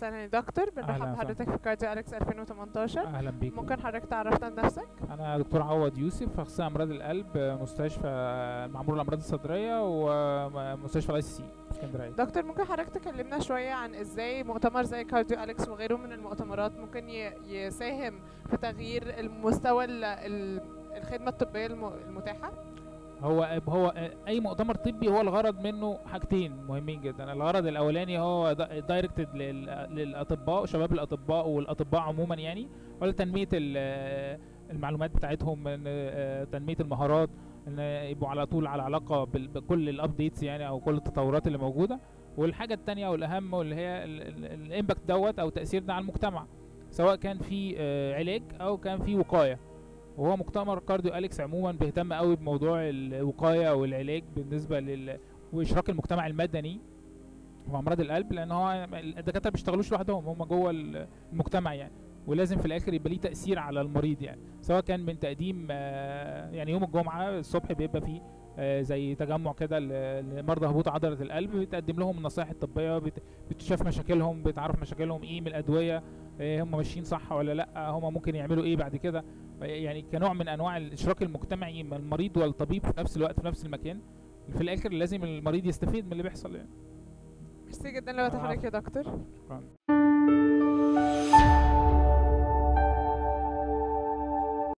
وسهلا يا دكتور أهلاً بنرحب وسهلاً. بحضرتك في كارديو اليكس 2018 اهلا بيك ممكن حضرتك تعرفنا بنفسك انا دكتور عوض يوسف اخصائي امراض القلب مستشفى المعمور للامراض الصدريه ومستشفى الاي سي سي اسكندريه دكتور ممكن حضرتك تكلمنا شوية عن ازاي مؤتمر زي كارديو اليكس وغيره من المؤتمرات ممكن ي- يساهم في تغيير المستوى ال- ال- الخدمة الطبية الم- المتاحة هو هو اي مؤتمر طبي هو الغرض منه حاجتين مهمين جدا الغرض الاولاني هو دايركتد للاطباء شباب الاطباء والاطباء عموما يعني ولا تنميه ال- المعلومات بتاعتهم إن، آه، تنميه المهارات ان يبقوا على طول على علاقه بال- بكل الابديتس يعني او كل التطورات اللي موجوده والحاجه الثانيه والاهم واللي هي الامباكت دوت او تاثير ده على المجتمع سواء كان في آه، علاج او كان في وقايه وهو مؤتمر كارديو اليكس عموما بيهتم قوي بموضوع الوقايه والعلاج بالنسبه لل واشراك المجتمع المدني في امراض القلب لان هو الدكاتره ما بيشتغلوش لوحدهم هم جوه المجتمع يعني ولازم في الاخر يبقى ليه تاثير على المريض يعني سواء كان من تقديم آه، يعني يوم الجمعه الصبح بيبقى فيه آه، زي تجمع كده ل- لمرضى هبوط عضله القلب بتقدم لهم النصائح الطبيه بت- بتشاف مشاكلهم بتعرف مشاكلهم ايه من الادويه آه، هم ماشيين صح ولا لا هم ممكن يعملوا ايه بعد كده يعني كنوع من انواع الاشراك المجتمعي من المريض والطبيب في نفس الوقت في نفس المكان في الاخر لازم المريض يستفيد من اللي بيحصل يعني ميرسي جدا لوقت العفو. حضرتك يا دكتور شكرا